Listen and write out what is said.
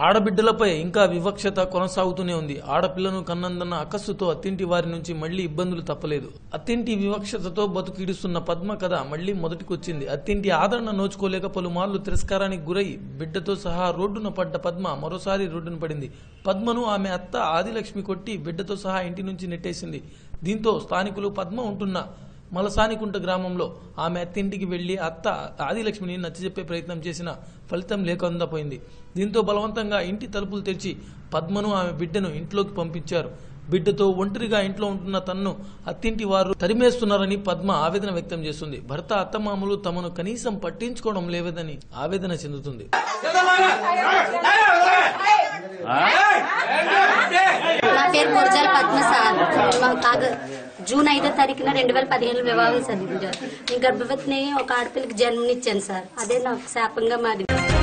ఆడబిడ్డలపై ఇంకా వివక్షత కొనసాగుతూనే ఉంది ఆడపిల్లను కన్నందన్న అకస్సుతో అత్తింటి వారి నుంచి మళ్లీ ఇబ్బందులు తప్పలేదు అత్తింటి వివక్షతతో బతుకిడుస్తున్న పద్మ కథ మళ్లీ మొదటికొచ్చింది అత్తింటి ఆదరణ నోచుకోలేక పలుమార్లు తిరస్కారానికి గురై బిడ్డతో సహా రోడ్డున పడ్డ పద్మ మరోసారి రోడ్డున పడింది పద్మను ఆమె అత్త ఆదిలక్ష్మి కొట్టి బిడ్డతో సహా ఇంటి నుంచి నెట్టేసింది దీంతో స్థానికులు పద్మ ఉంటున్న మలసానికుంట గ్రామంలో ఆమె అత్తింటికి వెళ్లి అత్త ఆదిలక్ష్మిని నచ్చజెప్పే ప్రయత్నం చేసిన ఫలితం లేకుండా పోయింది దీంతో బలవంతంగా ఇంటి తలుపులు తెరిచి పద్మను ఆమె బిడ్డను ఇంట్లోకి పంపించారు బిడ్డతో ఒంటరిగా ఇంట్లో ఉంటున్న తన్ను అత్తింటి వారు తరిమేస్తున్నారని పద్మ ఆవేదన వ్యక్తం చేస్తుంది భర్త అత్తమామలు తమను కనీసం పట్టించుకోవడం లేవదని ఆవేదన చెందుతుంది నా పేరు మురజాల పద్మ సార్ మా కాగ జూన్ ఐదో తారీఖున రెండు వేల పదిహేను వివాహం సార్ నేను గర్భవతిని ఒక ఆడపిల్లకి జన్మనిచ్చాను సార్ అదే నాకు శాపంగా మారింది